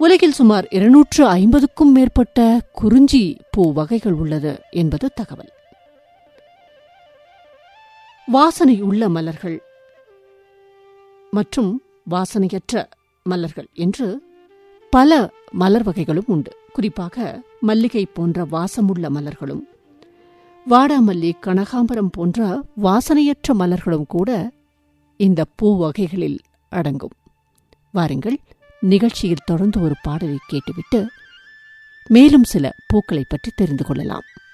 உலகில் சுமார் இருநூற்று ஐம்பதுக்கும் மேற்பட்ட குறிஞ்சி பூ வகைகள் உள்ளது என்பது தகவல் வாசனை உள்ள மலர்கள் மற்றும் வாசனையற்ற மலர்கள் என்று பல மலர் வகைகளும் உண்டு குறிப்பாக மல்லிகை போன்ற வாசமுள்ள மலர்களும் வாடாமல்லி கனகாம்பரம் போன்ற வாசனையற்ற மலர்களும் கூட இந்த பூ வகைகளில் அடங்கும் வாருங்கள் நிகழ்ச்சியில் தொடர்ந்து ஒரு பாடலை கேட்டுவிட்டு மேலும் சில பூக்களை பற்றி தெரிந்து கொள்ளலாம்